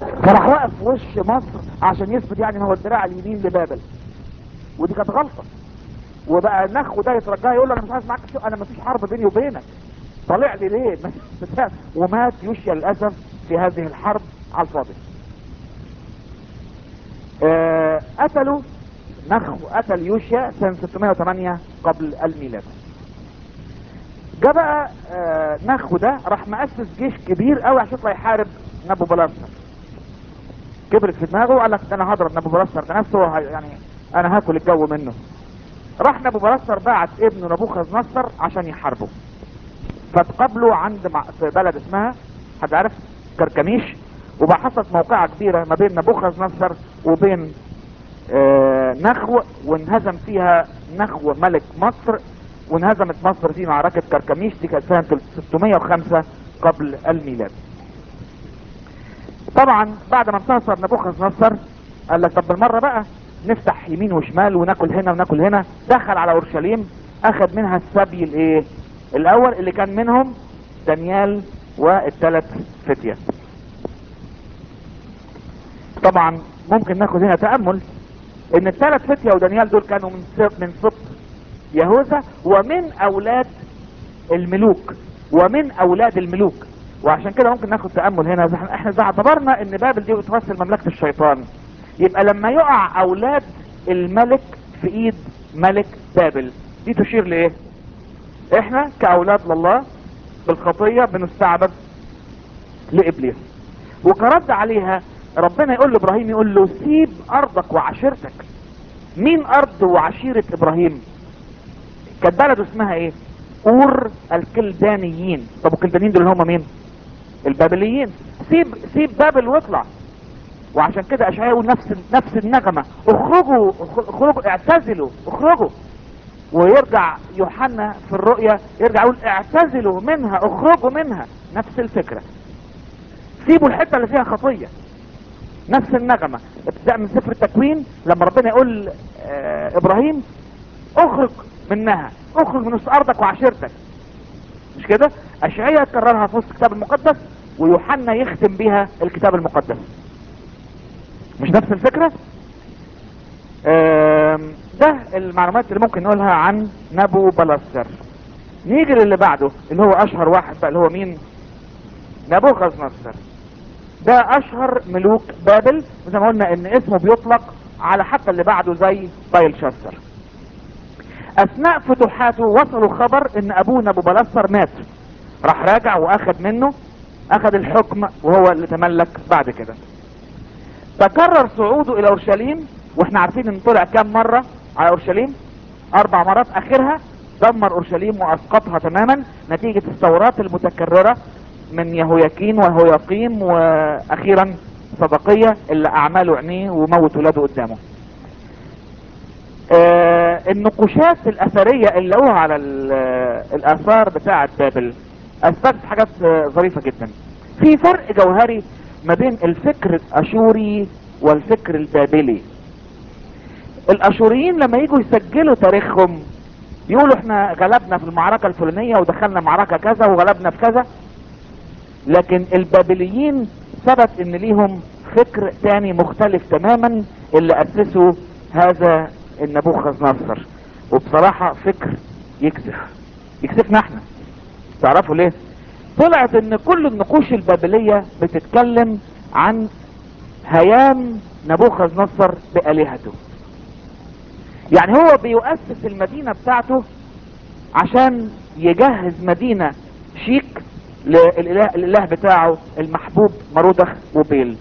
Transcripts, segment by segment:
فراح واقف في وش مصر عشان يثبت يعني إن هو الدراع اليمين لبابل ودي كانت غلطه وبقى نخو ده يترجاه يقول له انا مش عايز معاك شو انا مفيش حرب بيني وبينك طالع لي ليه بتاع. ومات يوشيا للاسف في هذه الحرب على الفاضي آه قتلوا نخو قتل يوشيا سنة 608 قبل الميلاد جاء بقى آه نخو ده راح مؤسس جيش كبير قوي عشان يطلع يحارب نبو بلاسر كبرت في دماغه وقال لك انا هضرب نبو بلاسر ده نفسه وه- يعني انا هاكل الجو منه راح نبو بلاسر بعت ابنه نبوخذ نصر عشان يحاربه فتقابلوا عند مع... في بلد اسمها حد عارف كركميش وبقى حصلت موقعة كبيرة ما بين نبوخذ نصر وبين آه نخو وانهزم فيها نخو ملك مصر وانهزمت مصر في معركة كركميش دي كانت سنة 605 قبل الميلاد طبعا بعد ما انتصر نبوخذ نصر قال لك طب بالمرة بقى نفتح يمين وشمال وناكل هنا وناكل هنا دخل على اورشليم اخذ منها السبي الايه الاول اللي كان منهم دانيال والثلاث فتية طبعا ممكن ناخد هنا تأمل ان الثلاث فتية ودانيال دول كانوا من سب من سبط يهوذا ومن اولاد الملوك ومن اولاد الملوك وعشان كده ممكن ناخد تأمل هنا إذا احنا- احنا اذا اعتبرنا ان بابل دي بتمثل مملكة الشيطان يبقى لما يقع اولاد الملك في ايد ملك بابل دي تشير لايه احنا كاولاد لله بالخطية بنستعبد لابليس وكرد عليها ربنا يقول لابراهيم يقول له سيب ارضك وعشيرتك مين ارض وعشيرة ابراهيم كانت بلده اسمها ايه اور الكلدانيين طب الكلدانيين دول هم مين البابليين سيب سيب بابل واطلع وعشان كده اشعياء يقول نفس نفس النغمة اخرجوا اخرجوا اعتزلوا اخرجوا ويرجع يوحنا في الرؤيا يرجع يقول اعتزلوا منها اخرجوا منها نفس الفكرة سيبوا الحتة اللي فيها خطية نفس النغمة ابتداء من سفر التكوين لما ربنا يقول آه ابراهيم اخرج منها اخرج من وسط ارضك وعشيرتك مش كده اشعياء كررها في وسط الكتاب المقدس ويوحنا يختم بيها الكتاب المقدس مش نفس الفكرة آم، ده المعلومات اللي ممكن نقولها عن نبو بلسر نيجي للي بعده اللي هو اشهر واحد بقى اللي هو مين نبوخذ نصر ده اشهر ملوك بابل زي ما قلنا ان اسمه بيطلق على حتى اللي بعده زي بايلشستر اثناء فتوحاته وصلوا خبر ان ابوه نبو بلسر مات راح راجع واخد منه اخد الحكم وهو اللي تملك بعد كده تكرر صعوده الى اورشليم واحنا عارفين ان طلع كام مرة على اورشليم اربع مرات اخرها دمر اورشليم واسقطها تماما نتيجة الثورات المتكررة من يهوياكين وهوياقيم واخيرا صدقية اللي اعماله عينيه وموت ولاده قدامه آه النقوشات الاثرية اللي لقوها على ال- الاثار بتاعة بابل اثبتت حاجات آه، ظريفة جدا في فرق جوهري ما بين الفكر الاشوري والفكر البابلي الاشوريين لما يجوا يسجلوا تاريخهم يقولوا احنا غلبنا في المعركة الفلانية ودخلنا معركة كذا وغلبنا في كذا لكن البابليين ثبت ان ليهم فكر تاني مختلف تماما اللي اسسوا هذا النبوخذ نصر وبصراحة فكر يكسف يكسفنا احنا تعرفوا ليه طلعت ان كل النقوش البابلية بتتكلم عن هيام نبوخذ نصر بآلهته يعني هو بيؤسس المدينة بتاعته عشان يجهز مدينة شيك للإله الإله بتاعه المحبوب مرودخ وبيل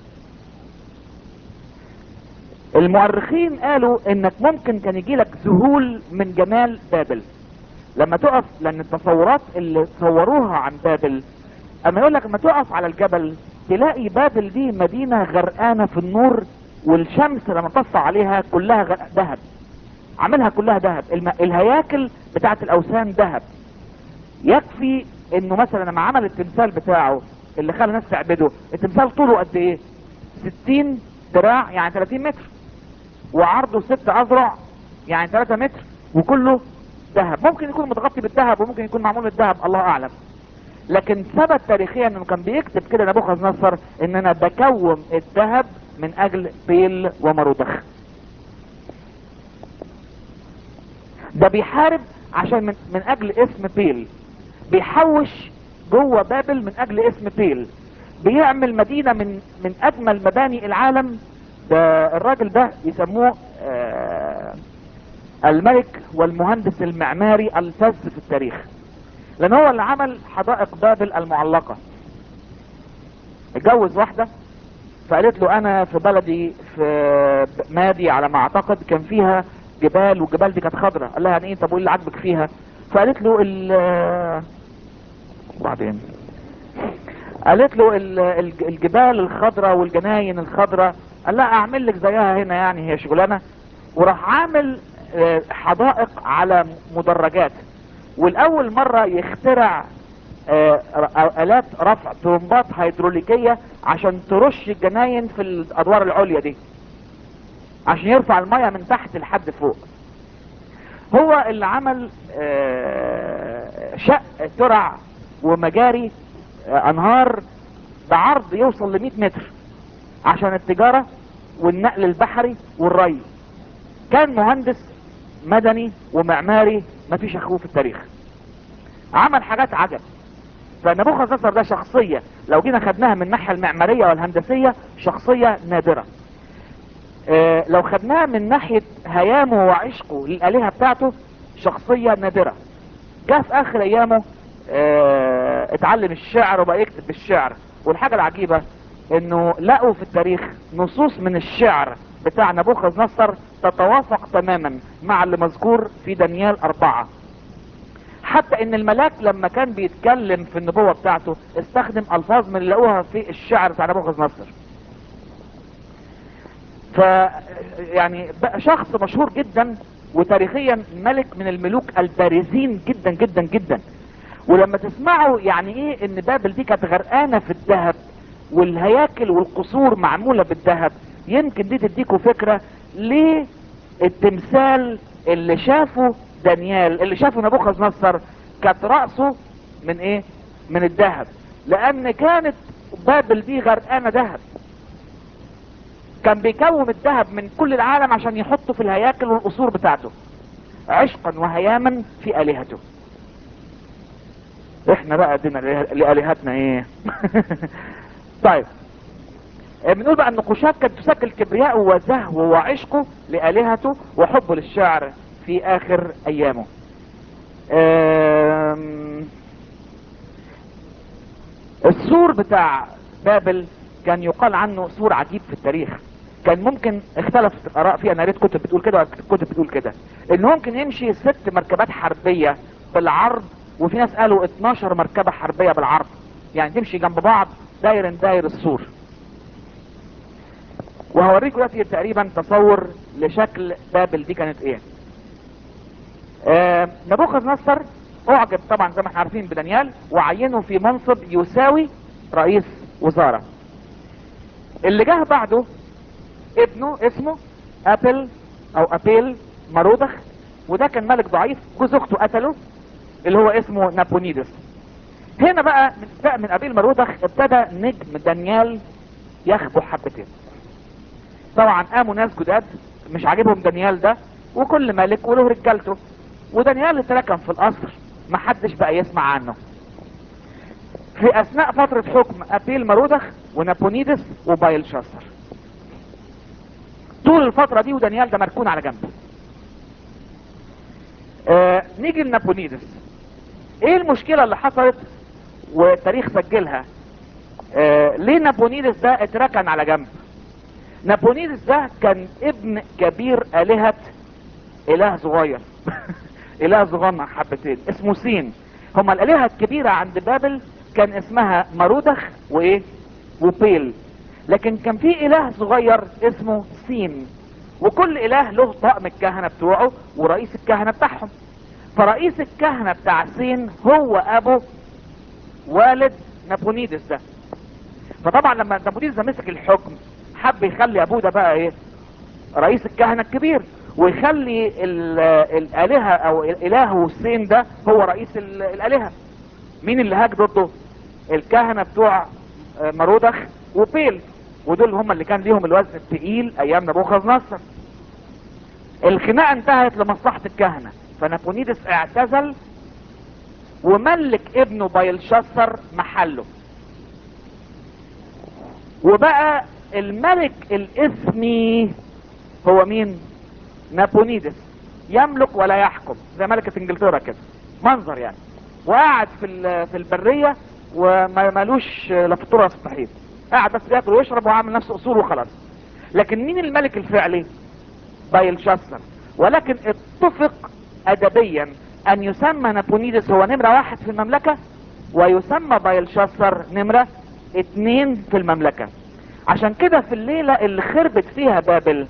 المؤرخين قالوا انك ممكن كان يجيلك ذهول من جمال بابل لما تقف لان التصورات اللي صوروها عن بابل اما يقول لك لما تقف على الجبل تلاقي بابل دي مدينة غرقانة في النور والشمس لما تصع عليها كلها غ- ذهب عاملها كلها ذهب الم... الهياكل بتاعت الاوثان ذهب يكفي انه مثلا لما عمل التمثال بتاعه اللي خلى الناس تعبده التمثال طوله قد ايه 60 ذراع يعني 30 متر وعرضه 6 اذرع يعني 3 متر وكله ذهب ممكن يكون متغطي بالذهب وممكن يكون معمول بالذهب الله اعلم لكن ثبت تاريخيا انه كان بيكتب كده نبوخذ نصر ان انا بكوم الذهب من اجل بيل ومرودخ ده بيحارب عشان من, من اجل اسم بيل بيحوش جوه بابل من اجل اسم بيل بيعمل مدينة من من اجمل مباني العالم ده الراجل ده يسموه آه الملك والمهندس المعماري الفذ في التاريخ لان هو اللي عمل حدائق بابل المعلقة اتجوز واحدة فقالت له انا في بلدي في مادي على ما اعتقد كان فيها جبال والجبال دي كانت خضراء قال لها يعني ايه طب وايه اللي عاجبك فيها فقالت له ال بعدين قالت له ال- ال- الجبال الخضراء والجناين الخضراء قال لا اعمل لك زيها هنا يعني هي شغلانه وراح عامل آه، حدائق على مدرجات والاول مره يخترع آه، ر- الات رفع طرمبات هيدروليكيه عشان ترش الجناين في الادوار العليا دي عشان يرفع المية من تحت لحد فوق هو اللي عمل آه، شق ترع ومجاري آه، انهار بعرض يوصل ل 100 متر عشان التجارة والنقل البحري والري كان مهندس مدني ومعماري مفيش اخوه في التاريخ عمل حاجات عجب فنبوخذ نصر ده شخصية لو جينا خدناها من الناحية المعمارية والهندسية شخصية نادرة آه، لو خدناها من ناحية هيامه وعشقه للآلهة بتاعته شخصية نادرة جاء في آخر أيامه آه، اتعلم الشعر وبقى يكتب بالشعر والحاجة العجيبة انه لقوا في التاريخ نصوص من الشعر بتاع نبوخذ نصر تتوافق تماما مع اللي مذكور في دانيال أربعة حتى ان الملاك لما كان بيتكلم في النبوة بتاعته استخدم الفاظ من اللي لقوها في الشعر بتاع نبوخذ نصر ف يعني بقى شخص مشهور جدا وتاريخيا ملك من الملوك البارزين جدا جدا جدا ولما تسمعوا يعني ايه ان بابل دي كانت غرقانه في الذهب والهياكل والقصور معموله بالذهب يمكن دي تديكوا فكره ليه التمثال اللي شافه دانيال اللي شافه نبوخذ نصر كانت راسه من ايه من الذهب لان كانت بابل دي غرقانه ذهب كان بيكوم الذهب من كل العالم عشان يحطه في الهياكل والقصور بتاعته عشقا وهياما في الهته احنا بقى دينا لالهتنا ايه طيب آه، بنقول بقى ان قشات كانت تسجل كبرياءه وزهوه وعشقه لالهته وحبه للشعر في اخر ايامه آم، السور بتاع بابل كان يقال عنه سور عجيب في التاريخ كان ممكن اختلفت الاراء فيه انا قريت كتب بتقول كده وكتب بتقول كده ان ممكن يمشي ست مركبات حربيه بالعرض وفي ناس قالوا 12 مركبه حربيه بالعرض يعني تمشي جنب بعض داير داير السور وهوريكم دلوقتي تقريبا تصور لشكل بابل دي كانت ايه آه نبوخذ نصر اعجب طبعا زي ما احنا عارفين بدانيال وعينه في منصب يساوي رئيس وزاره اللي جه بعده ابنه اسمه ابل او ابيل مرودخ وده كان ملك ضعيف جوز اخته قتله اللي هو اسمه نابونيدس هنا بقى من بقى من ابيل مرودخ ابتدى نجم دانيال يخبو حبتين طبعا قاموا ناس جداد مش عاجبهم دانيال ده وكل ملك وله رجالته ودانيال اتركن في القصر محدش بقى يسمع عنه في اثناء فترة حكم ابيل مرودخ ونابونيدس وبايلشاستر طول الفترة دي ودانيال ده مركون على جنب آه نيجي لنابونيدس ايه المشكلة اللي حصلت والتاريخ سجلها آه ليه نابونيدس ده اتركن على جنب نابونيدس ده كان ابن كبير آلهة اله صغير اله صغنن حبتين اسمه سين هما الالهة الكبيرة عند بابل كان اسمها مرودخ وايه وبيل لكن كان في اله صغير اسمه سين وكل اله له طقم الكهنة بتوعه ورئيس الكهنة بتاعهم فرئيس الكهنة بتاع سين هو ابو والد نابونيدس ده فطبعا لما نابونيدس ده مسك الحكم حب يخلي ابوه ده بقى ايه رئيس الكهنة الكبير ويخلي ال- الالهة او الاله السين ده هو رئيس ال- الالهة مين اللي هاج ضده الكهنة بتوع آه، مرودخ وبيل ودول هم اللي كان ليهم الوزن الثقيل ايام نبوخذ نصر الخناقه انتهت لمصلحه الكهنه فنابونيدس اعتزل وملك ابنه بايلشسر محله وبقى الملك الاسمي هو مين نابونيدس يملك ولا يحكم زي ملكة انجلترا كده منظر يعني وقاعد في ال- في البرية وما مالوش لا فطور ولا صحيح قاعد بس ياكل ويشرب وعامل نفسه اصول وخلاص لكن مين الملك الفعلي بايلشسر ولكن اتفق ادبيا ان يسمى نابونيدس هو نمرة واحد في المملكة ويسمى بايلشسر نمرة اتنين في المملكة عشان كده في الليلة اللي خربت فيها بابل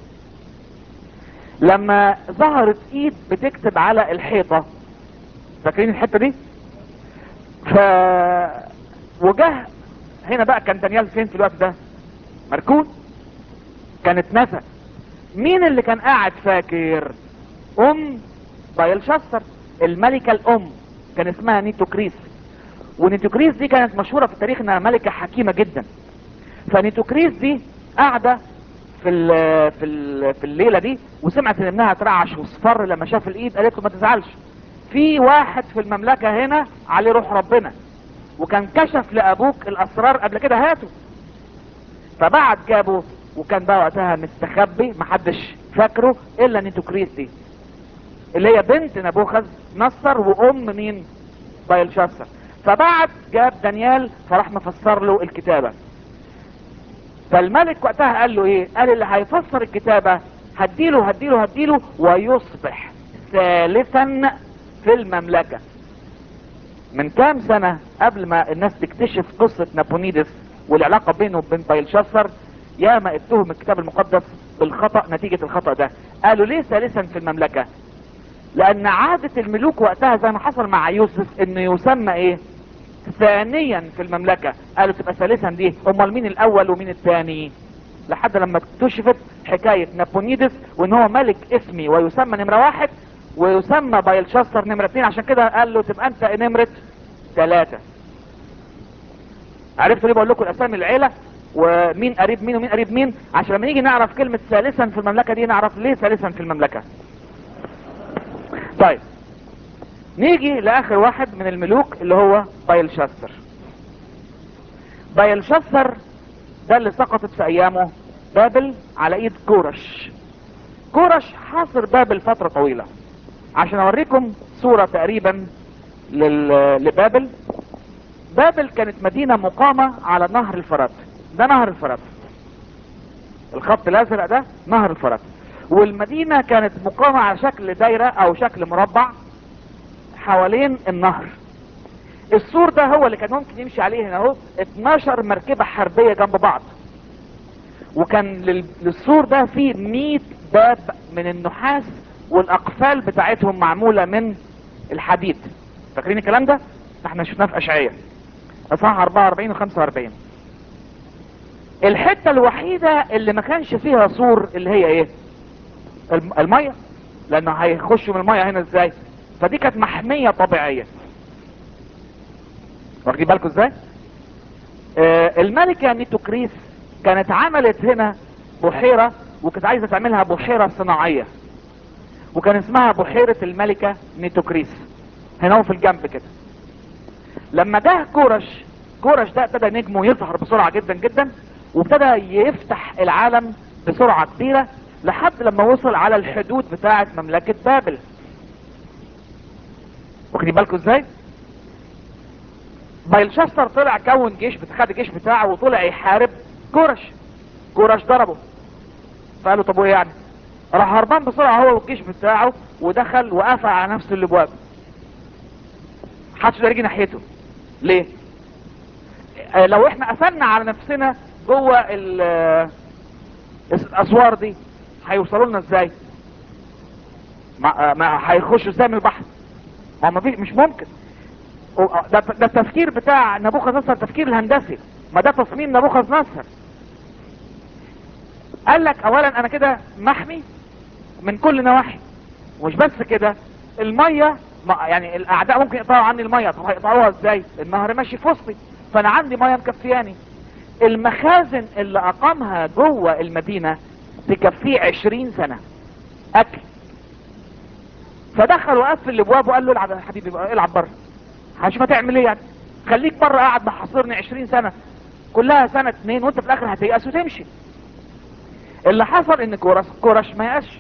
لما ظهرت ايد بتكتب على الحيطة فاكرين الحتة دي ف وجه هنا بقى كان دانيال فين في الوقت ده مركون كانت نسى مين اللي كان قاعد فاكر ام بايلشسر الملكة الام كان اسمها نيتوكريس ونيتوكريس دي كانت مشهورة في التاريخ انها ملكة حكيمة جدا فنيتوكريس دي قاعدة في ال في ال في الليلة دي وسمعت ان ابنها اترعش واصفر لما شاف الايد قالت له ما تزعلش في واحد في المملكة هنا عليه روح ربنا وكان كشف لابوك الاسرار قبل كده هاته فبعد جابه وكان بقى وقتها مستخبي محدش فاكره الا نيتوكريس دي اللي هي بنت نبوخذ نصر وام مين بايلشسر فبعد جاب دانيال فراح مفسر له الكتابة فالملك وقتها قال له ايه قال اللي هيفسر الكتابة هديله هديله هديله ويصبح ثالثا في المملكة من كام سنة قبل ما الناس تكتشف قصة نابونيدس والعلاقة بينه وبين بايلشسر ياما اتهم الكتاب المقدس بالخطأ نتيجة الخطأ ده قالوا ليه ثالثا في المملكة لان عادة الملوك وقتها زي ما حصل مع يوسف انه يسمى ايه ثانيا في المملكة قالوا تبقى ثالثا دي امال مين الاول ومين الثاني لحد لما اكتشفت حكاية نابونيدس وان هو ملك اسمي ويسمى نمرة واحد ويسمى بايلشستر نمرة اتنين عشان كده قال له تبقى انت نمرة ثلاثة عرفتوا ليه بقول لكم الاسامي العيلة ومين قريب مين ومين قريب مين عشان لما نيجي نعرف كلمة ثالثا في المملكة دي نعرف ليه ثالثا في المملكة طيب نيجي لاخر واحد من الملوك اللي هو بايلشستر بايلشستر ده اللي سقطت في ايامه بابل على ايد كورش كورش حاصر بابل فترة طويلة عشان اوريكم صورة تقريبا لل... لبابل بابل كانت مدينة مقامة على نهر الفرات ده نهر الفرات الخط الازرق ده نهر الفرات والمدينة كانت مقامة على شكل دايرة او شكل مربع حوالين النهر السور ده هو اللي كان ممكن يمشي عليه هنا اهو 12 مركبة حربية جنب بعض وكان لل- للسور ده فيه 100 باب من النحاس والاقفال بتاعتهم معمولة من الحديد فاكرين الكلام ده احنا شفناه في اشعية اصحاح 44 و 45 الحتة الوحيدة اللي ما كانش فيها سور اللي هي ايه الم- المية لانه هيخشوا من المية هنا ازاي فدي كانت محمية طبيعية واخدين بالكم ازاي آه الملكة نيتوكريس كانت عملت هنا بحيرة وكانت عايزة تعملها بحيرة صناعية وكان اسمها بحيرة الملكة نيتوكريس هنا هو في الجنب كده لما جه كورش كورش ده ابتدى نجمه يظهر بسرعة جدا جدا وابتدى يفتح العالم بسرعة كبيرة لحد لما وصل على الحدود بتاعة مملكة بابل واخدين بالكم ازاي بايلشستر طلع كون جيش خد الجيش بتاعه وطلع يحارب كورش كورش ضربه فقالوا طب وايه يعني راح هربان بسرعة هو والجيش بتاعه ودخل وقفل على نفسه الابواب محدش يقدر يجي ناحيته ليه آه، لو احنا قفلنا على نفسنا جوه ال- آه، الاسوار دي هيوصلوا لنا ازاي ما, آه، ما هيخشوا ازاي من البحر ما ما في مش ممكن و- آه، ده ده التفكير بتاع نبوخذ نصر التفكير الهندسي ما ده تصميم نبوخذ نصر قال لك اولا انا كده محمي من كل نواحي ومش بس كده المية ما يعني الاعداء ممكن يقطعوا عني الميه طب هيقطعوها ازاي النهر ماشي في وسطي فانا عندي ميه مكفياني المخازن اللي اقامها جوه المدينه تكفيه عشرين سنه اكل فدخل وقفل الابواب وقال له العب يا حبيبي بقى العب بره هشوف هتعمل ايه يعني خليك بره قاعد محاصرني 20 سنه كلها سنه اتنين وانت في الاخر هتيأس وتمشي اللي حصل ان كورش كورش ما يأسش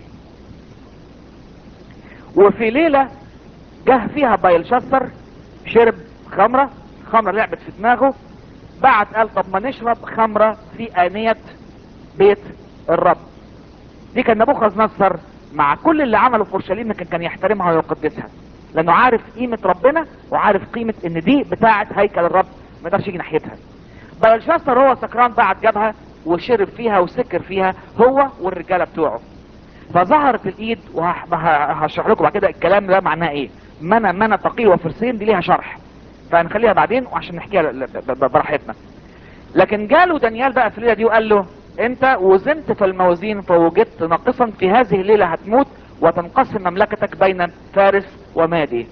وفي ليله جه فيها بايلشستر شرب خمره خمره لعبت في دماغه بعت قال طب ما نشرب خمره في انيه بيت الرب دي كان نبوخذ نصر مع كل اللي عمله في اورشليم كان كان يحترمها ويقدسها لانه عارف قيمه ربنا وعارف قيمه ان دي بتاعه هيكل الرب ما يقدرش يجي ناحيتها بلشاستر هو سكران بعد جابها وشرب فيها وسكر فيها هو والرجاله بتوعه فظهرت الايد وهشرح لكم بعد كده الكلام ده معناه ايه منى منى تقي وفرسين دي ليها شرح فهنخليها بعدين وعشان نحكيها ل- ب- ب- براحتنا لكن جاله دانيال بقى في الليله دي وقال له انت وزنت في الموازين فوجدت ناقصا في هذه الليله هتموت وتنقسم مملكتك بين فارس ومادي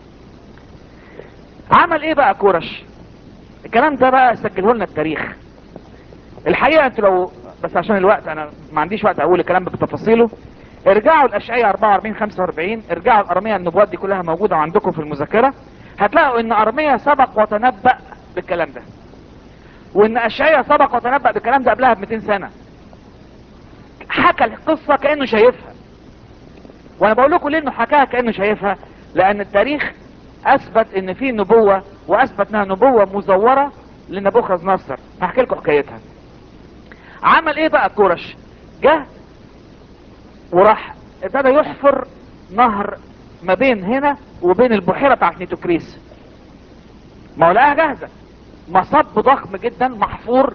عمل ايه بقى كورش الكلام ده بقى سجله لنا التاريخ الحقيقه انتوا لو بس عشان الوقت انا ما عنديش وقت اقول الكلام ده بتفاصيله ارجعوا الاشعياء 44 45 ارجعوا الارميه النبوات دي كلها موجوده عندكم في المذاكره هتلاقوا ان ارميه سبق وتنبأ بالكلام ده وان اشعياء سبق وتنبأ بالكلام ده قبلها ب 200 سنه حكى القصه كانه شايفها وانا بقول لكم ليه انه حكاها كانه شايفها لان التاريخ اثبت ان في نبوه واثبت انها نبوه مزوره لنبوخذ نصر هحكي لكم حكايتها عمل ايه بقى كورش جه وراح ابتدى يحفر نهر ما بين هنا وبين البحيره بتاعت نيتوكريس ما هو لقاها جاهزه مصب ضخم جدا محفور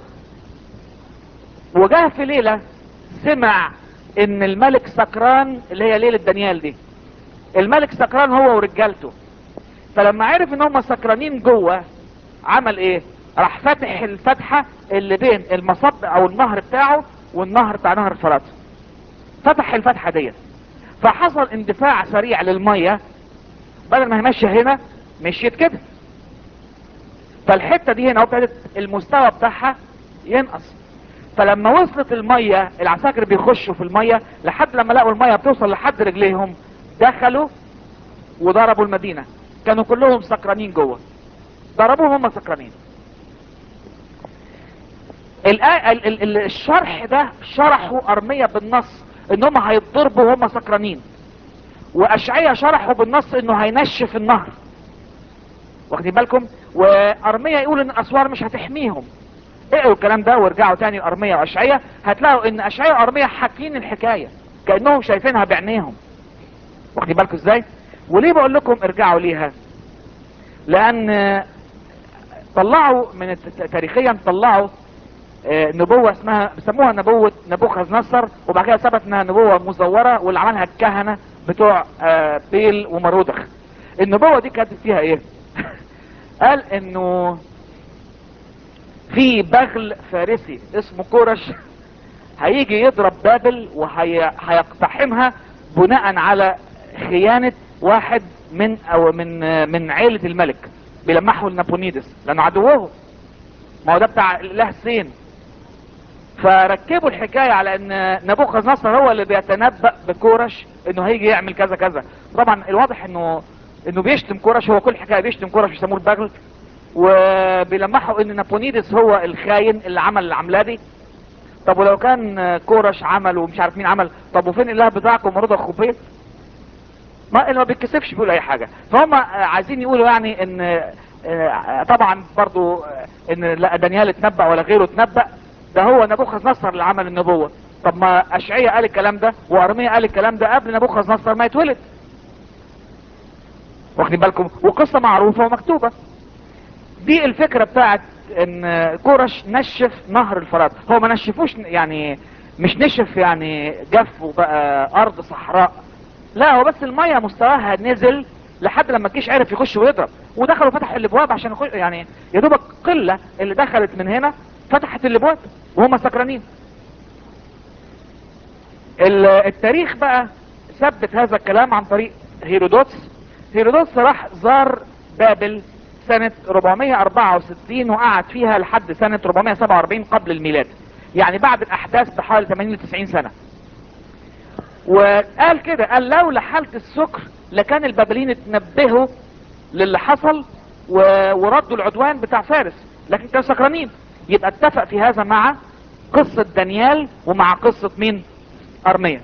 وجاه في ليله سمع ان الملك سكران اللي هي ليله دانيال دي الملك سكران هو ورجالته فلما عرف ان هم سكرانين جوه عمل ايه راح فتح الفتحه اللي بين المصب او النهر بتاعه والنهر بتاع نهر الفرات فتح الفتحه ديت فحصل اندفاع سريع للميه بدل ما هي ماشيه هنا مشيت كده فالحته دي هنا ابتدت المستوى بتاعها ينقص فلما وصلت الميه العساكر بيخشوا في الميه لحد لما لقوا الميه بتوصل لحد رجليهم دخلوا وضربوا المدينه كانوا كلهم سكرانين جوه ضربوهم هم سكرانين الآ- ال- ال- ال- الشرح ده شرحوا ارميه بالنص ان هم هيتضربوا وهم سكرانين واشعياء شرحوا بالنص انه هينشف النهر واخدين بالكم وارميه يقول ان الاسوار مش هتحميهم اقروا الكلام ده وارجعوا تاني لارميه واشعياء هتلاقوا ان اشعياء وارميه حاكين الحكايه كانهم شايفينها بعينيهم واخدين بالكم ازاي وليه بقول لكم ارجعوا ليها لان طلعوا من الت- تاريخيا طلعوا آه، نبوة اسمها بيسموها نبوة نبوخذ نصر وبعد كده ثبت انها نبوة مزورة واللي عملها الكهنة بتوع آه، بيل ومرودخ النبوة دي كانت فيها ايه قال انه في بغل فارسي اسمه كورش هيجي يضرب بابل وهيقتحمها بناء على خيانة واحد من او من آه، من عيلة الملك بيلمحوا لنابونيدس لانه عدوهم ما هو ده بتاع الاله الصين فركبوا الحكاية على ان نبوخذ نصر هو اللي بيتنبأ بكورش انه هيجي يعمل كذا كذا طبعا الواضح انه انه بيشتم كورش هو كل حكاية بيشتم كورش بيسموه البغل وبيلمحوا ان نابونيدس هو الخاين اللي عمل العملة دي طب ولو كان كورش عمل ومش عارف مين عمل طب وفين الاله بتاعكم مرضى خبيط ما اللي ما بيتكسفش بيقول اي حاجة فهم آه، عايزين يقولوا يعني ان آه، طبعا برضو آه، ان لا دانيال اتنبأ ولا غيره اتنبأ ده هو نبوخذ نصر اللي عمل النبوة طب ما اشعياء قال الكلام ده وارميا قال الكلام ده قبل نبوخذ نصر ما يتولد واخدين بالكم وقصة معروفة ومكتوبة دي الفكرة بتاعت ان كورش نشف نهر الفرات هو ما نشفوش يعني مش نشف يعني جف وبقى ارض صحراء لا هو بس المية مستواها نزل لحد لما الجيش عرف يخش ويضرب ودخلوا فتح الابواب عشان يخش يعني يا دوبك قلة اللي دخلت من هنا فتحت الابواب وهم سكرانين ال- التاريخ بقى ثبت هذا الكلام عن طريق هيرودوتس هيرودوس راح زار بابل سنة 464 وقعد فيها لحد سنة 447 قبل الميلاد يعني بعد الاحداث بحوالي 80 90 سنة وقال كده قال لولا حالة السكر لكان البابليين اتنبهوا للي حصل و... وردوا العدوان بتاع فارس لكن كانوا سكرانين يبقى اتفق في هذا مع قصة دانيال ومع قصة مين ارميا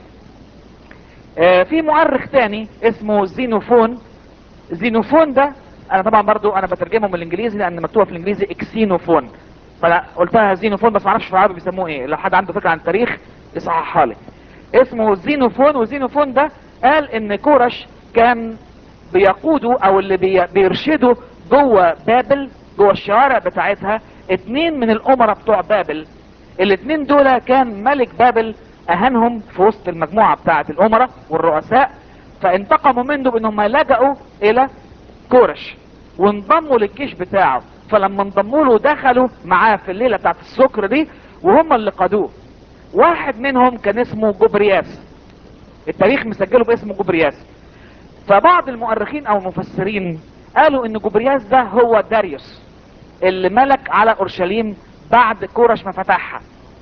آه في مؤرخ تاني اسمه زينوفون زينوفون ده انا طبعا برضو انا بترجمه من الانجليزي لان مكتوبه في الانجليزي اكسينوفون فانا قلتها زينوفون بس ما اعرفش في العربي بيسموه ايه لو حد عنده فكره عن التاريخ يصححها لي اسمه زينوفون وزينوفون ده قال ان كورش كان بيقودوا او اللي بي بيرشدوا جوه بابل جوه الشوارع بتاعتها اتنين من الامراء بتوع بابل الاتنين دول كان ملك بابل اهانهم في وسط المجموعة بتاعة الامراء والرؤساء فانتقموا منه بانهم لجأوا الى كورش وانضموا للجيش بتاعه فلما انضموا له دخلوا معاه في الليلة بتاعة السكر دي وهم اللي قادوه واحد منهم كان اسمه جبرياس التاريخ مسجله باسمه جبرياس فبعض المؤرخين او المفسرين قالوا ان جبرياس ده هو داريوس اللي ملك على اورشليم بعد كورش ما فتحها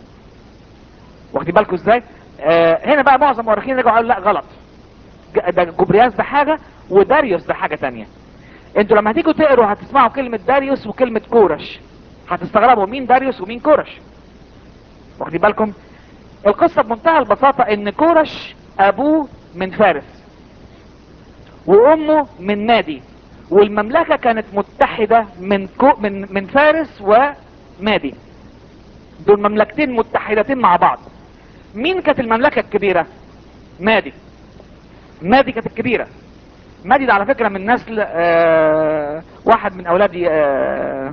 واخدين بالكم ازاي آه هنا بقى معظم المؤرخين رجعوا قالوا لا غلط ج- ده جبرياس ده حاجة وداريوس ده حاجة تانية انتوا لما هتيجوا تقروا هتسمعوا كلمة داريوس وكلمة كورش هتستغربوا مين داريوس ومين كورش واخدين بالكم القصة بمنتهى البساطة ان كورش ابوه من فارس وامه من مادي والمملكة كانت متحدة من كو من من فارس ومادي دول مملكتين متحدتين مع بعض مين كانت المملكة الكبيرة مادي مادي كانت الكبيرة مادي ده على فكرة من نسل آه واحد من اولاد آه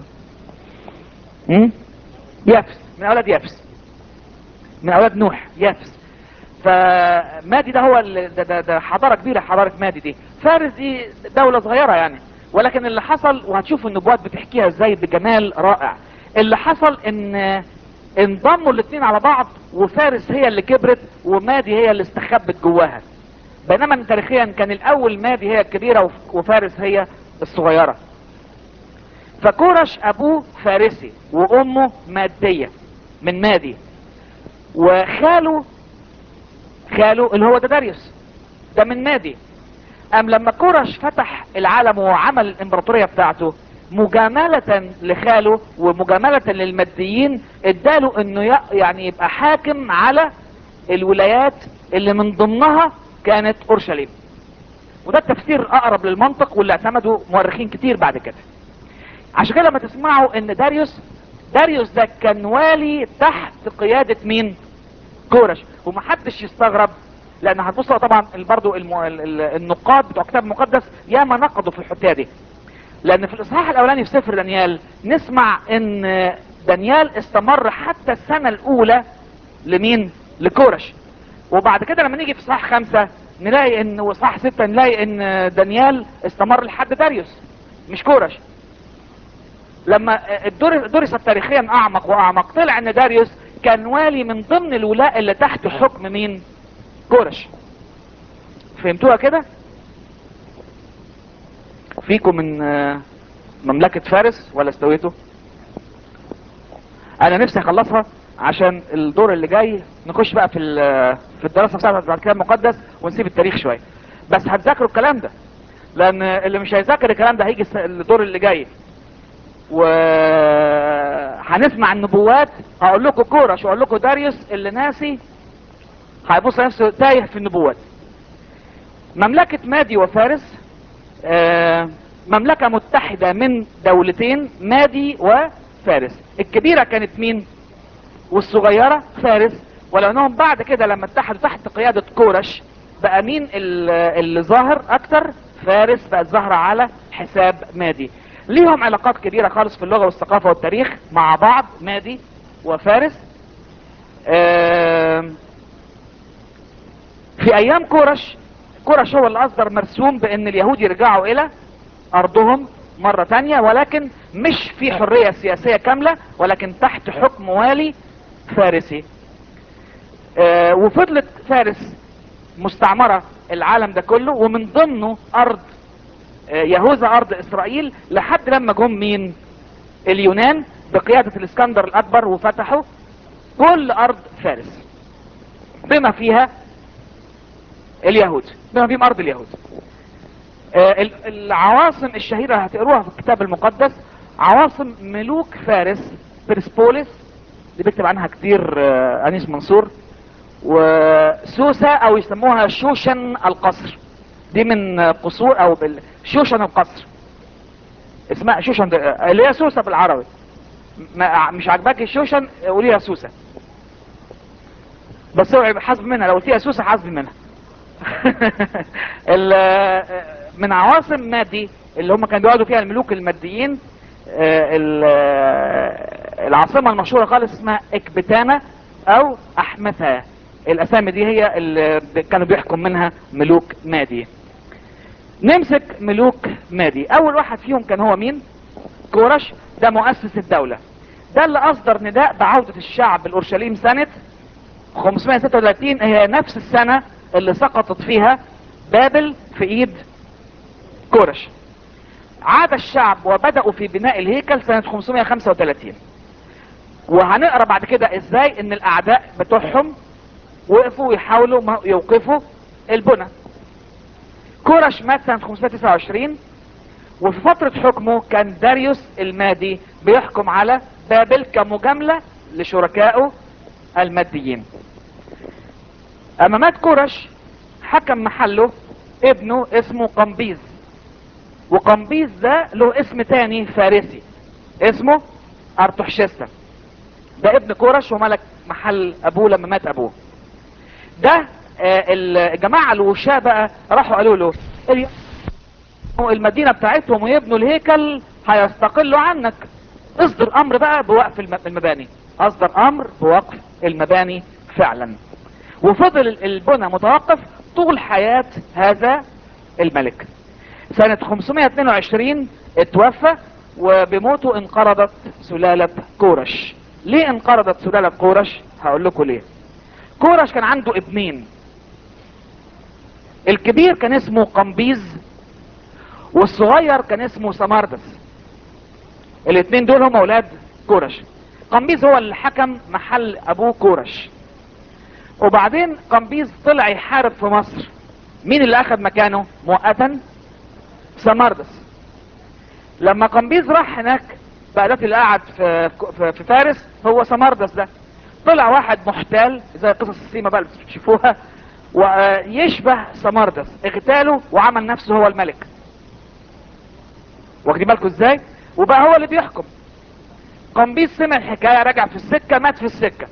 مم؟ يافس من اولاد يافس من اولاد نوح يافس فمادي ده هو ال- ده, ده, ده حضارة كبيرة حضارة مادي دي فارس دي دولة صغيرة يعني ولكن اللي حصل وهتشوفوا النبوات بتحكيها ازاي بجمال رائع اللي حصل ان انضموا الاثنين على بعض وفارس هي اللي كبرت ومادي هي اللي استخبت جواها بينما تاريخيا كان الاول مادي هي الكبيرة وف- وفارس هي الصغيرة فكورش ابوه فارسي وامه مادية من مادي وخاله خاله اللي هو ده داريوس ده من مادي ام لما كورش فتح العالم وعمل الامبراطورية بتاعته مجاملة لخاله ومجاملة للماديين اداله انه ي- يعني يبقى حاكم على الولايات اللي من ضمنها كانت اورشليم وده التفسير اقرب للمنطق واللي اعتمده مؤرخين كتير بعد كده عشان كده لما تسمعوا ان داريوس داريوس ده كان والي تحت قيادة مين كورش ومحدش يستغرب لان هتبصوا طبعا برضو المو... ال- ال- النقاد بتوع الكتاب المقدس ياما نقدوا في الحتة دي لان في الاصحاح الاولاني في سفر دانيال نسمع ان دانيال استمر حتى السنة الاولى لمين لكورش وبعد كده لما نيجي في صح خمسة نلاقي ان وصح ستة نلاقي ان دانيال استمر لحد داريوس مش كورش لما الدور- درس تاريخيا اعمق واعمق طلع ان داريوس كان والي من ضمن الولاء اللي تحت حكم مين كورش فهمتوها كده فيكم من آه، مملكة فارس ولا استويتوا انا نفسي اخلصها عشان الدور اللي جاي نخش بقى في ال- في الدراسة بتاعت بتاعت الكتاب المقدس ونسيب التاريخ شوية بس هتذاكروا الكلام ده لان اللي مش هيذاكر الكلام ده هيجي الس- الدور اللي جاي وهنسمع النبوات هقول لكم كورش واقول لكم داريوس اللي ناسي هيبص نفسه تايه في النبوات مملكة مادي وفارس آه، مملكة متحدة من دولتين مادي وفارس الكبيرة كانت مين والصغيرة فارس ولانهم بعد كده لما اتحدوا تحت قيادة كورش بقى مين ال- اللي ظاهر اكتر فارس بقت ظاهرة على حساب مادي ليهم علاقات كبيرة خالص في اللغة والثقافة والتاريخ مع بعض مادي وفارس آم، في ايام كورش كورش هو اللي اصدر مرسوم بان اليهود يرجعوا الى ارضهم مرة تانية ولكن مش في حرية سياسية كاملة ولكن تحت حكم والي فارسي آه، وفضلت فارس مستعمرة العالم ده كله ومن ضمنه ارض آه، يهوذا ارض اسرائيل لحد لما جم مين اليونان بقيادة الاسكندر الاكبر وفتحوا كل ارض فارس بما فيها اليهود بما فيهم ارض اليهود آه، ال- العواصم الشهيرة هتقروها في الكتاب المقدس عواصم ملوك فارس بيرسبوليس اللي بيكتب عنها كتير آه، انيس منصور وسوسة او يسموها شوشن القصر دي من آه، قصور او بال... شوشن القصر اسمها شوشن ده- آه، اللي هي سوسة بالعربي ما مش عاجباك الشوشن قوليها سوسة بس اوعي حسب منها لو قلتيها سوسة حسب منها ال- من عواصم مادي اللي هم كانوا بيقعدوا فيها الملوك الماديين آه، ال- آه، العاصمة المشهورة خالص اسمها اكبتانا او احمثا الاسامي دي هي اللي ب- كانوا بيحكم منها ملوك مادي نمسك ملوك مادي اول واحد فيهم كان هو مين كورش ده مؤسس الدولة ده اللي اصدر نداء بعودة الشعب الاورشليم سنة 536 هي نفس السنة اللي سقطت فيها بابل في ايد كورش عاد الشعب وبدأوا في بناء الهيكل سنة 535 وهنقرا بعد كده ازاي ان الاعداء بتوعهم وقفوا يحاولوا ما- يوقفوا البنى كورش مات سنة 529 وفي فترة حكمه كان داريوس المادي بيحكم على بابل كمجاملة لشركائه الماديين اما مات كورش حكم محله ابنه اسمه قمبيز وقمبيز ده له اسم تاني فارسي اسمه ارتحشستا ده ابن كورش وملك محل ابوه لما مات ابوه ده آه، الجماعة الوشاة بقى راحوا قالوا له "اليوم المدينة بتاعتهم ويبنوا الهيكل هيستقلوا عنك اصدر امر بقى بوقف الم- المباني اصدر امر بوقف المباني فعلا وفضل البنى متوقف طول حياة هذا الملك سنة 522 اتوفى وبموته انقرضت سلالة كورش ليه انقرضت سلالة كورش هقول لكم ليه كورش كان عنده ابنين الكبير كان اسمه قمبيز والصغير كان اسمه سماردس الاثنين دول هم اولاد كورش قمبيز هو اللي حكم محل ابوه كورش وبعدين قمبيز طلع يحارب في مصر مين اللي اخذ مكانه مؤقتا سماردس لما قمبيز راح هناك بقى ده اللي قاعد في, في, في فارس هو سماردس ده طلع واحد محتال زي قصص السيما بقى اللي بتشوفوها ويشبه سماردس اغتاله وعمل نفسه هو الملك واخدين بالكم ازاي وبقى هو اللي بيحكم قمبيز سمع الحكايه رجع في السكه مات في السكه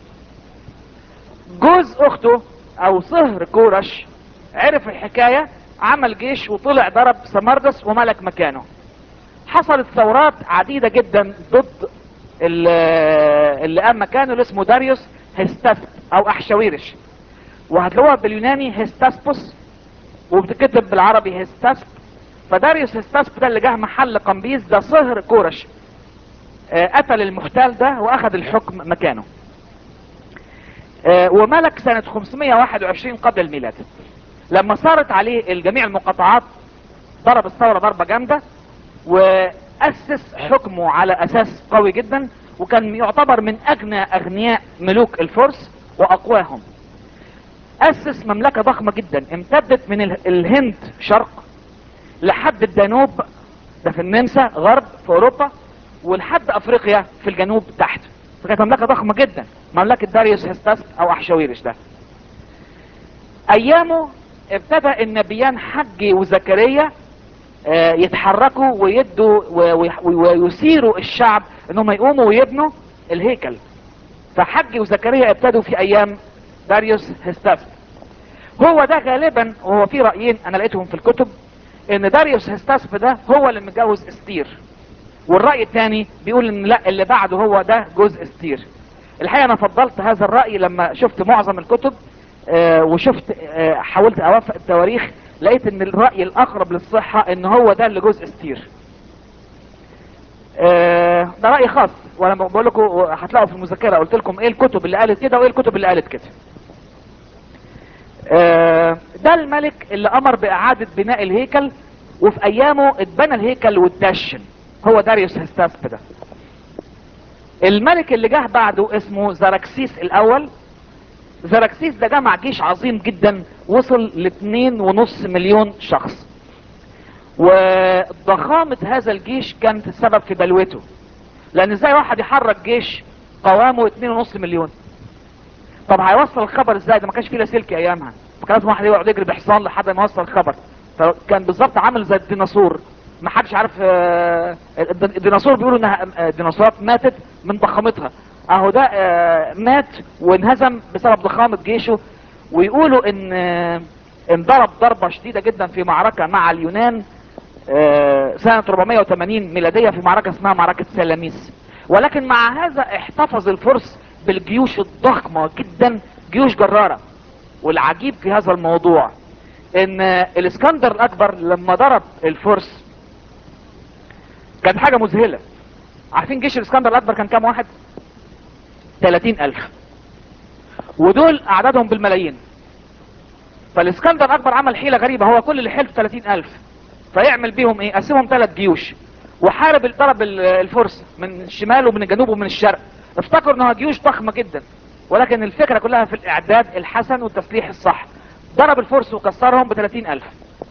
جوز اخته او صهر كورش عرف الحكايه عمل جيش وطلع ضرب سمردس وملك مكانه حصلت ثورات عديدة جدا ضد ال- اللي قام مكانه اللي اسمه داريوس هيستاسب او احشاويرش وهتلاقوها باليوناني هيستاسبوس وبتكتب بالعربي هيستاسب فداريوس هيستاسب ده اللي جه محل قمبيز ده صهر كورش آه، قتل المحتال ده واخذ الحكم مكانه آه، وملك سنة 521 قبل الميلاد لما صارت عليه الجميع المقاطعات ضرب الثورة ضربة جامدة وأسس حكمه على أساس قوي جدا وكان يعتبر من أغنى أغنياء ملوك الفرس وأقواهم أسس مملكة ضخمة جدا امتدت من ال- الهند شرق لحد الدانوب ده في النمسا غرب في أوروبا ولحد أفريقيا في الجنوب تحت فكانت مملكة ضخمة جدا مملكة داريوس هستاس أو أحشاويرش ده ايامه ابتدى النبيان حج وزكريا آه، يتحركوا ويدوا و- ويح- ويثيروا الشعب انهم يقوموا ويبنوا الهيكل فحج وزكريا ابتدوا في ايام داريوس هستاس هو ده غالبا وهو في رايين انا لقيتهم في الكتب ان داريوس هستاسب ده هو اللي متجوز استير والراي الثاني بيقول ان لا اللي بعده هو ده جوز استير الحقيقه انا فضلت هذا الراي لما شفت معظم الكتب آه، وشفت آه، حاولت اوافق التواريخ لقيت ان الراي الاقرب للصحه ان هو ده اللي جوز استير آه، ده راي خاص وانا بقول لكم هتلاقوا في المذكره قلت لكم ايه الكتب اللي قالت كده وايه الكتب اللي قالت كده آه، ده الملك اللي امر باعادة بناء الهيكل وفي ايامه اتبنى الهيكل واتدشن هو داريوس هستاسب ده الملك اللي جه بعده اسمه زراكسيس الاول زراكسيس ده جمع جيش عظيم جدا وصل لاتنين ونص مليون شخص وضخامة هذا الجيش كانت السبب في بلوته لان ازاي واحد يحرك جيش قوامه اتنين ونص مليون طب هيوصل الخبر ازاي ده ما كانش فيه لاسلكي ايامها فكان لازم واحد يقعد يجري بحصان لحد ما يوصل الخبر فكان بالظبط عامل زي الديناصور ما حدش عارف آه، الد- الديناصور بيقولوا انها آه، الديناصورات ماتت من ضخامتها اهو ده آه، مات وانهزم بسبب ضخامة جيشه ويقولوا ان آه، انضرب ضربة شديدة جدا في معركة مع اليونان آه، سنة 480 ميلادية في معركة اسمها معركة سلاميس ولكن مع هذا احتفظ الفرس بالجيوش الضخمة جدا جيوش جرارة والعجيب في هذا الموضوع ان الاسكندر الاكبر لما ضرب الفرس كانت حاجة مذهلة عارفين جيش الاسكندر الاكبر كان كام واحد 30 الف ودول اعدادهم بالملايين فالاسكندر الاكبر عمل حيلة غريبة هو كل اللي حيلته 30 الف فيعمل بيهم ايه قسمهم ثلاث جيوش وحارب ضرب ال- الفرس من الشمال ومن الجنوب ومن الشرق افتكروا انها جيوش ضخمة جدا ولكن الفكرة كلها في الاعداد الحسن والتسليح الصح ضرب الفرس وكسرهم ب 30 الف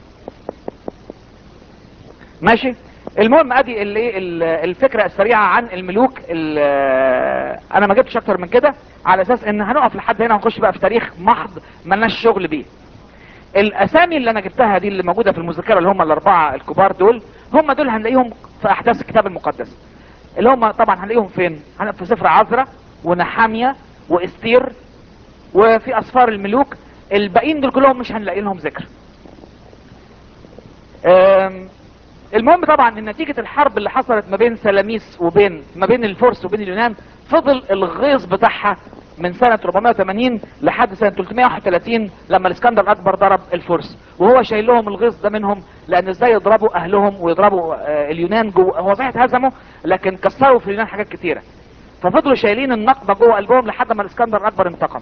ماشي المهم ادي ال- إيه ال- الفكرة السريعة عن الملوك ال- انا ما جبتش اكتر من كده على اساس ان هنقف لحد هنا ونخش بقى في تاريخ محض ملناش شغل بيه الاسامي اللي انا جبتها دي اللي موجودة في المذكرة اللي هم الاربعة الكبار دول هم دول هنلاقيهم في احداث الكتاب المقدس اللي هم طبعا هنلاقيهم فين هن- في سفر عذرة ونحامية واستير وفي اسفار الملوك الباقيين دول كلهم مش هنلاقي لهم ذكر أم، المهم طبعا ان نتيجة الحرب اللي حصلت ما بين سلاميس وبين ما بين الفرس وبين اليونان فضل الغيظ بتاعها من سنة 480 لحد سنة 331 لما الاسكندر الاكبر ضرب الفرس وهو شايل لهم الغيظ ده منهم لان ازاي يضربوا اهلهم ويضربوا آه، اليونان جوه هو صحيح هزموا لكن كسروا في اليونان حاجات كتيرة ففضلوا شايلين النقمة جوه قلبهم لحد ما الاسكندر الاكبر انتقم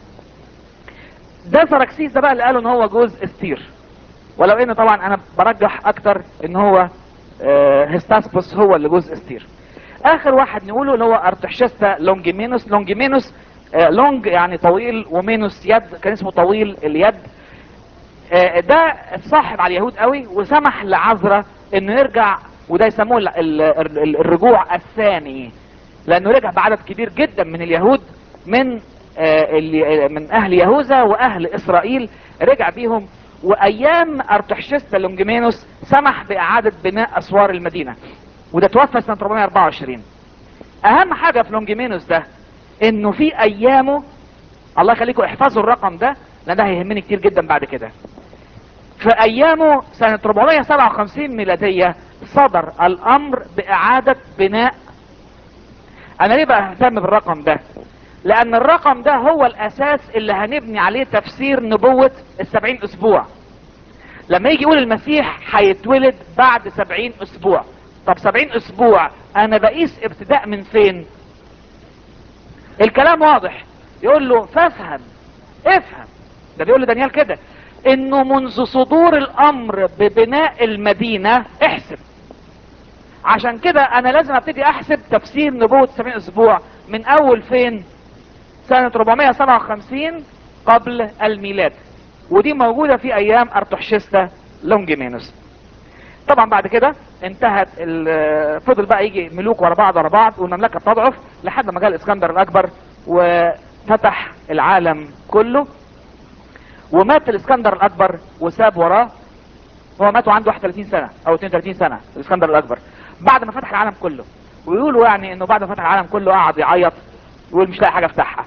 ده سراكسيس ده بقى اللي قالوا ان هو جوز استير ولو ان طبعا انا برجح اكتر ان هو آه، هستاسبوس هو اللي جوز استير اخر واحد نقوله اللي هو ارتحشستا لونجيمينوس لونجيمينوس آه، لونج يعني طويل ومينوس يد كان اسمه طويل اليد آه، ده اتصاحب على اليهود قوي وسمح لعذرة انه يرجع وده يسموه ال- ال- ال- الرجوع الثاني لانه رجع بعدد كبير جدا من اليهود من آه، اللي- من اهل يهوذا واهل اسرائيل رجع بيهم وايام ارتحشستا لونجيمينوس سمح باعادة بناء اسوار المدينة وده توفى سنة 424 اهم حاجة في لونجيمينوس ده انه في ايامه الله يخليكم احفظوا الرقم ده لان ده هيهمني كتير جدا بعد كده في ايامه سنة 457 ميلادية صدر الامر باعادة بناء انا ليه بقى اهتم بالرقم ده لان الرقم ده هو الاساس اللي هنبني عليه تفسير نبوة السبعين اسبوع لما يجي يقول المسيح هيتولد بعد سبعين اسبوع طب سبعين اسبوع انا بقيس ابتداء من فين الكلام واضح يقول له فافهم افهم ده بيقول لدانيال كده انه منذ صدور الامر ببناء المدينة احسب عشان كده انا لازم ابتدي احسب تفسير نبوة 70 اسبوع من اول فين سنة 457 قبل الميلاد ودي موجودة في ايام ارتحشستا لونجيمينوس طبعا بعد كده انتهت ال- فضل بقى يجي ملوك ورا بعض ورا بعض والمملكة تضعف لحد ما جاء الاسكندر الاكبر وفتح العالم كله ومات الاسكندر الاكبر وساب وراه هو مات وعنده 31 سنة او 32 سنة الاسكندر الاكبر بعد ما فتح العالم كله ويقولوا يعني انه بعد ما فتح العالم كله قعد يعيط يقول مش لاقي حاجة افتحها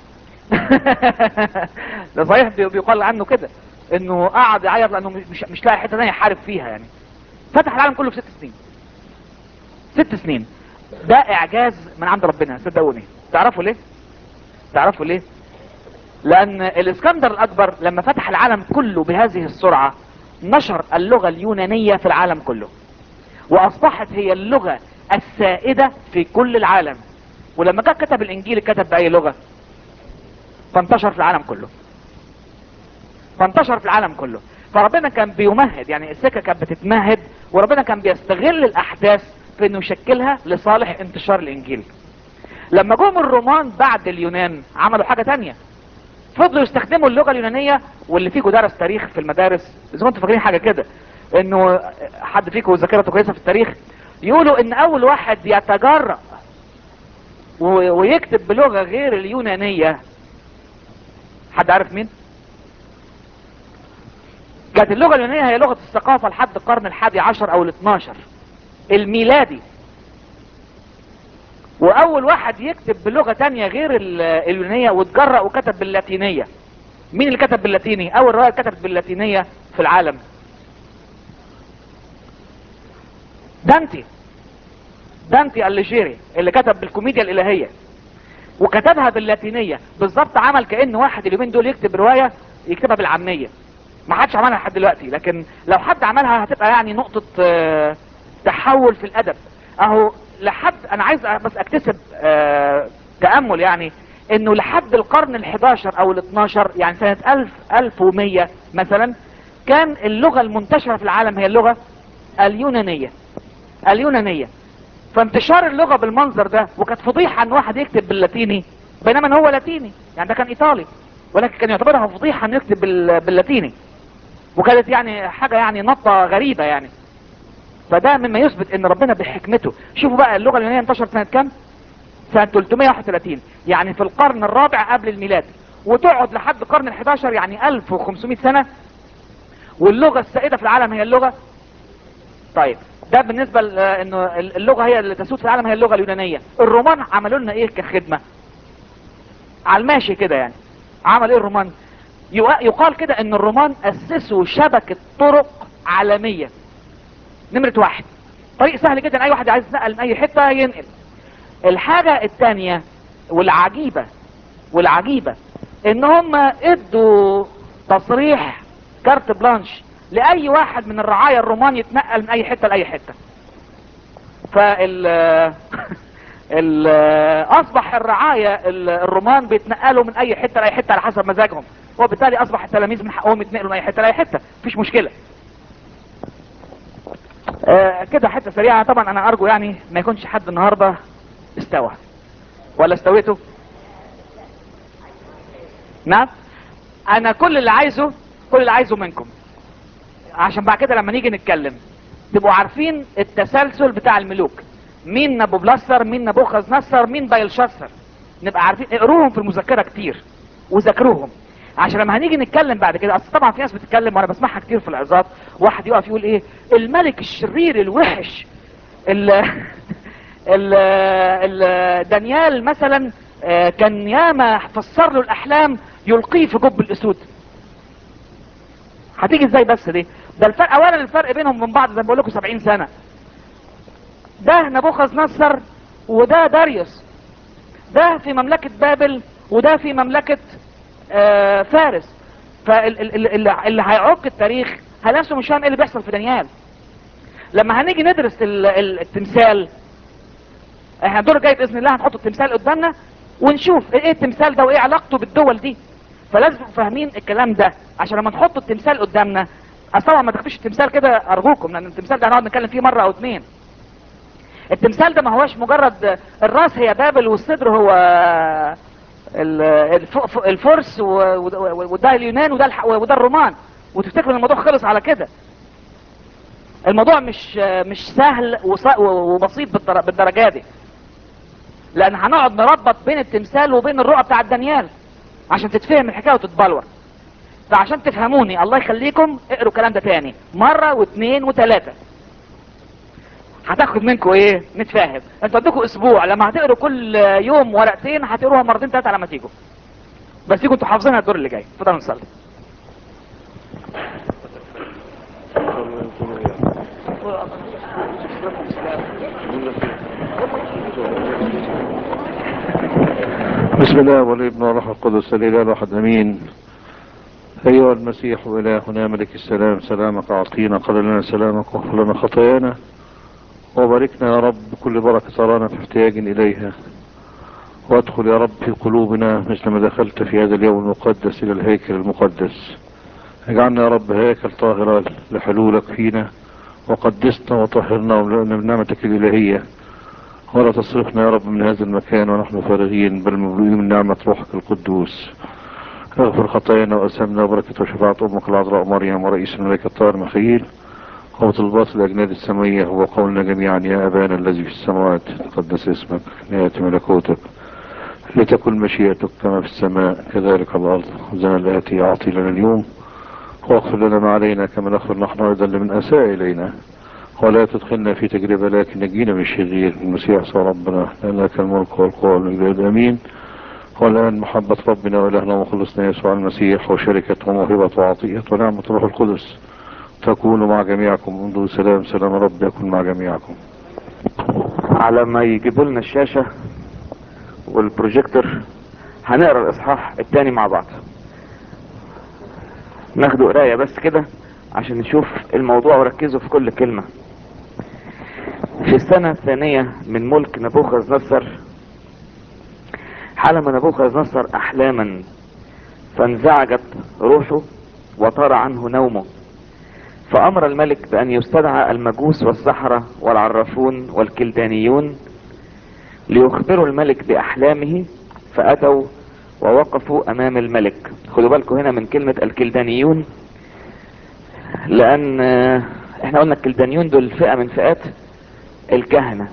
ده صحيح بي- بيقال عنه كده انه قعد يعيط لانه مش مش لاقي حتة ثانيه يحارب فيها يعني فتح العالم كله في ست سنين ست سنين ده اعجاز من عند ربنا صدقوني تعرفوا ليه تعرفوا ليه لان الاسكندر الاكبر لما فتح العالم كله بهذه السرعة نشر اللغة اليونانية في العالم كله واصبحت هي اللغة السائدة في كل العالم ولما جاء كتب الانجيل كتب باي لغة فانتشر في العالم كله فانتشر في العالم كله فربنا كان بيمهد يعني السكه كانت بتتمهد وربنا كان بيستغل الاحداث في انه يشكلها لصالح انتشار الانجيل لما جم الرومان بعد اليونان عملوا حاجه تانية فضلوا يستخدموا اللغه اليونانيه واللي فيكم درس تاريخ في المدارس اذا كنتوا فاكرين حاجه كده انه حد فيكم ذاكرته كويسه في التاريخ يقولوا ان اول واحد يتجرأ و- ويكتب بلغه غير اليونانيه حد عارف مين كانت اللغه اليونانيه هي لغه الثقافه لحد القرن الحادي عشر او الاثناشر الميلادي واول واحد يكتب بلغه تانية غير ال- اليونانيه واتجرأ وكتب باللاتينيه مين اللي كتب باللاتيني اول روايه كتبت باللاتينيه في العالم دانتي دانتي الليجيري اللي كتب بالكوميديا الالهيه وكتبها باللاتينيه بالظبط عمل كان واحد اليومين دول يكتب روايه يكتبها بالعاميه ما حدش عملها لحد دلوقتي لكن لو حد عملها هتبقى يعني نقطه آه، تحول في الادب اهو لحد انا عايز بس اكتسب آه، تامل يعني انه لحد القرن ال11 او ال12 يعني سنه 1000 1100 مثلا كان اللغه المنتشره في العالم هي اللغه اليونانيه اليونانيه فانتشار اللغه بالمنظر ده وكانت فضيحه ان واحد يكتب باللاتيني بينما إن هو لاتيني يعني ده كان ايطالي ولكن كان يعتبرها فضيحه انه يكتب بال- باللاتيني وكانت يعني حاجه يعني نطه غريبه يعني فده مما يثبت ان ربنا بحكمته شوفوا بقى اللغه اليونانيه انتشرت سنه كام سنه 331 يعني في القرن الرابع قبل الميلاد وتقعد لحد القرن ال11 يعني 1500 سنه واللغه السائده في العالم هي اللغه طيب ده بالنسبه ل- انه اللغه هي اللي تسود في العالم هي اللغه اليونانيه الرومان عملوا لنا ايه كخدمه على الماشي كده يعني عمل ايه الرومان يقا- يقال كده ان الرومان اسسوا شبكه طرق عالميه نمرة واحد طريق سهل جدا اي واحد عايز ينقل من اي حتة ينقل الحاجة التانية والعجيبة والعجيبة ان هم ادوا تصريح كارت بلانش لاي واحد من الرعايا الرومان يتنقل من اي حتة لاي حتة فال ال اصبح الرعاية ال- الرومان بيتنقلوا من اي حتة لاي حتة على حسب مزاجهم وبالتالي اصبح التلاميذ من حقهم يتنقلوا من اي حتة لاي حتة مفيش مشكلة آه، كده حته سريعه طبعا انا ارجو يعني ما يكونش حد النهارده استوى ولا استويته نعم انا كل اللي عايزه كل اللي عايزه منكم عشان بعد كده لما نيجي نتكلم تبقوا عارفين التسلسل بتاع الملوك مين نبو بلسر مين نبوخذ نصر مين بايلشسر نبقى عارفين اقروهم في المذكره كتير وذاكروهم عشان لما هنيجي نتكلم بعد كده اصل طبعا في ناس بتتكلم وانا بسمعها كتير في العظات واحد يقف يقول ايه الملك الشرير الوحش ال ال ال دانيال مثلا آه، كان ياما فسر له الاحلام يلقيه في جب الاسود هتيجي ازاي بس دي ده الفرق اولا الفرق بينهم من بعض زي ما بقول لكم 70 سنه ده نبوخذ نصر وده داريوس ده في مملكه بابل وده في مملكه آه، فارس فاللي هيعق التاريخ هنفسه مش فاهم ايه اللي بيحصل في دانيال لما هنيجي ندرس ال- ال- التمثال احنا الدور الجاي باذن الله هنحط التمثال قدامنا ونشوف ايه التمثال ده وايه علاقته بالدول دي فلازم نبقوا فاهمين الكلام ده عشان لما نحط التمثال قدامنا اصل طبعا ما تاخدوش التمثال كده ارجوكم لان التمثال ده هنقعد نتكلم فيه مره او اتنين التمثال ده ما هوش مجرد الراس هي بابل والصدر هو ال- الف- الفرس و- و- وده اليونان وده الح- وده الرومان وتفتكروا ان الموضوع خلص على كده الموضوع مش مش سهل وص- وبسيط بالدر- بالدرجه دي لان هنقعد نربط بين التمثال وبين الرؤى بتاع دانيال عشان تتفهم الحكايه وتتبلور فعشان تفهموني الله يخليكم اقروا الكلام ده تاني مره واثنين وثلاثه هتاخد منكم ايه نتفاهم انتوا عندكم اسبوع لما هتقروا كل يوم ورقتين هتقروها مرتين ثلاثه على ما تيجوا بس تيجوا انتوا حافظينها الدور اللي جاي اتفضلوا نصلي بسم الله والابن والروح القدس الاله الواحد امين ايها المسيح الهنا ملك السلام سلامك اعطينا قل لنا سلامك واغفر لنا خطايانا وباركنا يا رب بكل بركه ترانا في احتياج اليها وادخل يا رب في قلوبنا مثل ما دخلت في هذا اليوم المقدس الى الهيكل المقدس اجعلنا يا رب هيكل طاهرة لحلولك فينا وقدسنا وطهرنا وملأنا بنعمتك الإلهية ولا تصرفنا يا رب من هذا المكان ونحن فارغين بل مملوئين من نعمة روحك القدوس اغفر خطايانا وأسامنا وبركة وشفاعة أمك العذراء مريم ورئيس الملائكة الطاهر مخيل وطلبات الأجناد السمية هو قولنا جميعا يا أبانا الذي في السماوات تقدس اسمك ليأتي ملكوتك لتكن مشيئتك كما في السماء كذلك على الأرض خبزنا الآتي أعطي لنا اليوم واغفر لنا ما علينا كما نغفر نحن أيضا لمن أساء إلينا ولا تدخلنا في تجربة لكن نجينا من الشرير المسيح صلى ربنا لك الملك والقوة والمجد آمين والآن محبة ربنا وإلهنا ومخلصنا يسوع المسيح وشركة وموهبة وعطية ونعمة روح القدس تكون مع جميعكم منذ سلام سلام رب يكون مع جميعكم على ما يجيبوا لنا الشاشة والبروجيكتور هنقرا الاصحاح التاني مع بعض ناخده قراية بس كده عشان نشوف الموضوع وركزوا في كل كلمة في السنة الثانية من ملك نبوخذ نصر حلم نبوخذ نصر احلاما فانزعجت روحه وطار عنه نومه فامر الملك بان يستدعى المجوس والسحرة والعرافون والكلدانيون ليخبروا الملك باحلامه فاتوا ووقفوا امام الملك خدوا بالكم هنا من كلمة الكلدانيون لان آه، احنا قلنا الكلدانيون دول فئة من فئات الكهنة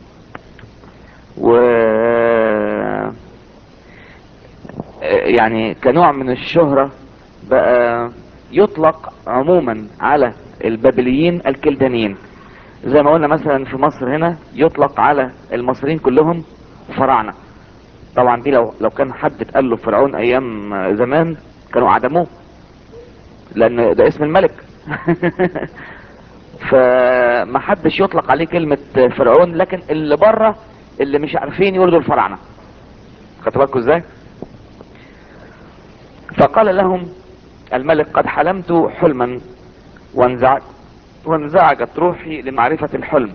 و يعني كنوع من الشهرة بقى يطلق عموما على البابليين الكلدانيين زي ما قلنا مثلا في مصر هنا يطلق على المصريين كلهم فراعنة طبعا دي لو لو كان حد اتقال له فرعون ايام زمان كانوا عدموه لان ده اسم الملك فما حدش يطلق عليه كلمة فرعون لكن اللي بره اللي مش عارفين يقولوا دول فراعنة خدتوا بالكم ازاي فقال لهم الملك قد حلمت حلما وانزعج وانزعجت روحي لمعرفة الحلم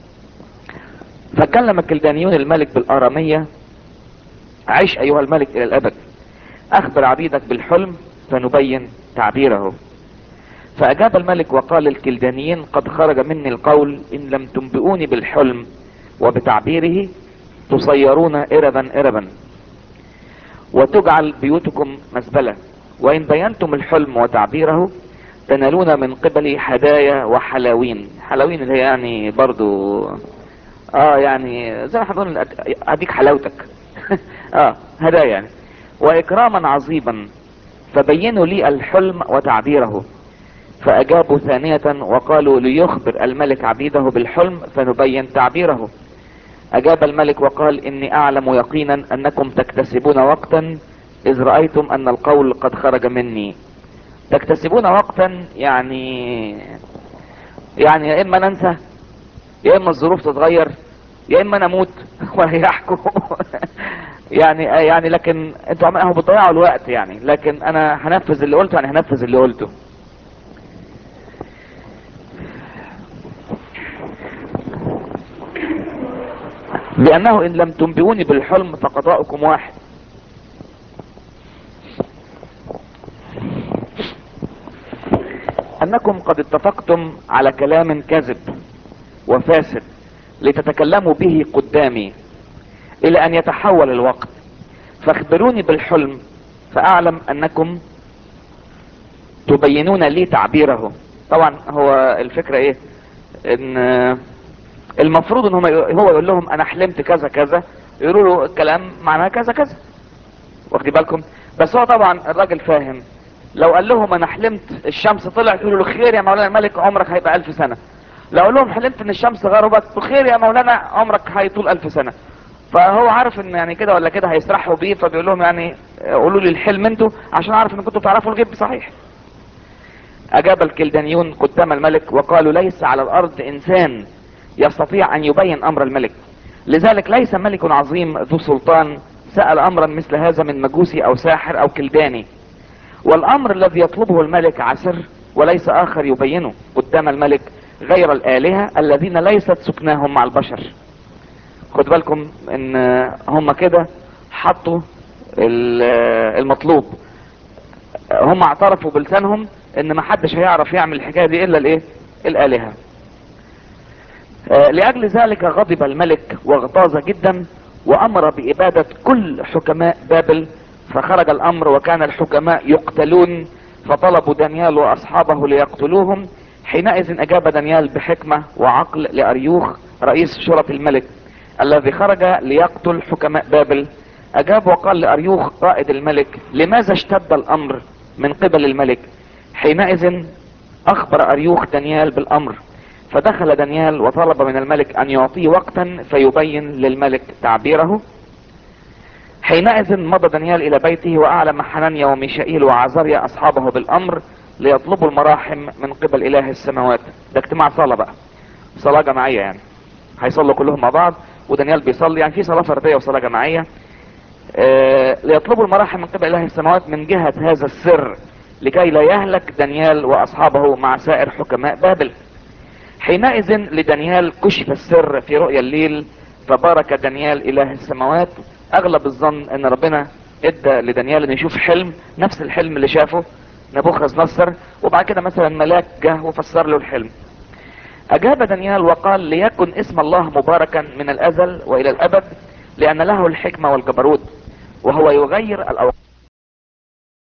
فكلم الكلدانيون الملك بالآرامية عش أيها الملك إلى الأبد أخبر عبيدك بالحلم فنبين تعبيره فأجاب الملك وقال للكلدانيين قد خرج مني القول إن لم تنبئوني بالحلم وبتعبيره تصيرون إربا إربا وتجعل بيوتكم مزبلة وإن بينتم الحلم وتعبيره تنالون من قبلي هدايا وحلاوين حلاوين اللي هي يعني برضو اه يعني زي ما احنا بنقول اديك حلاوتك اه هدايا يعني واكراما عظيما فبينوا لي الحلم وتعبيره فاجابوا ثانية وقالوا ليخبر الملك عبيده بالحلم فنبين تعبيره اجاب الملك وقال اني اعلم يقينا انكم تكتسبون وقتا اذ رأيتم ان القول قد خرج مني تكتسبون وقتا يعني يعني يا اما ننسى يا اما الظروف تتغير يا اما نموت ويحكوا يعني يعني لكن انتوا عم بتضيعوا الوقت يعني لكن انا هنفذ اللي قلته يعني هنفذ اللي قلته لانه ان لم تنبئوني بالحلم فقضاؤكم واحد انكم قد اتفقتم على كلام كذب وفاسد لتتكلموا به قدامي الى ان يتحول الوقت فاخبروني بالحلم فاعلم انكم تبينون لي تعبيره طبعا هو الفكرة ايه ان المفروض ان هم هو يقول لهم انا حلمت كذا كذا يقولوا له الكلام معناه كذا كذا واخدي بالكم بس هو طبعا الراجل فاهم لو قال لهم انا حلمت الشمس طلعت يقولوا له خير يا مولانا الملك عمرك هيبقى الف سنة لو قال لهم حلمت ان الشمس غربت بخير يا مولانا عمرك هيطول الف سنة فهو عارف ان يعني كده ولا كده هيسرحوا بيه فبيقول لهم يعني قولوا لي الحلم انتوا عشان اعرف ان كنتوا تعرفوا الغيب صحيح اجاب الكلدانيون قدام الملك وقالوا ليس على الارض انسان يستطيع ان يبين امر الملك لذلك ليس ملك عظيم ذو سلطان سأل امرا مثل هذا من مجوسي او ساحر او كلداني والامر الذي يطلبه الملك عسر وليس اخر يبينه قدام الملك غير الالهة الذين ليست سكناهم مع البشر خد بالكم ان هم كده حطوا المطلوب هم اعترفوا بلسانهم ان ما حدش هيعرف يعمل الحكايه دي الا الايه الالهه آه، لاجل ذلك غضب الملك واغتاظ جدا وامر باباده كل حكماء بابل فخرج الامر وكان الحكماء يقتلون فطلبوا دانيال واصحابه ليقتلوهم حينئذ اجاب دانيال بحكمه وعقل لاريوخ رئيس شرط الملك الذي خرج ليقتل حكماء بابل اجاب وقال لاريوخ قائد الملك لماذا اشتد الامر من قبل الملك حينئذ اخبر اريوخ دانيال بالامر فدخل دانيال وطلب من الملك ان يعطيه وقتا فيبين للملك تعبيره حينئذ مضى دانيال الى بيته واعلم حنانيا وميشائيل وعزريا اصحابه بالامر ليطلبوا المراحم من قبل اله السماوات ده اجتماع صلاة بقى صلاة جماعية يعني هيصلوا كلهم مع بعض ودانيال بيصلي يعني في صلاة فردية وصلاة جماعية آه ليطلبوا المراحم من قبل اله السماوات من جهة هذا السر لكي لا يهلك دانيال واصحابه مع سائر حكماء بابل حينئذ لدانيال كشف السر في رؤيا الليل فبارك دانيال اله السماوات اغلب الظن ان ربنا ادى لدانيال ان يشوف حلم نفس الحلم اللي شافه نبوخذ نصر وبعد كده مثلا ملاك جه وفسر له الحلم اجاب دانيال وقال ليكن اسم الله مباركا من الازل والى الابد لان له الحكمة والجبروت وهو يغير الاوقات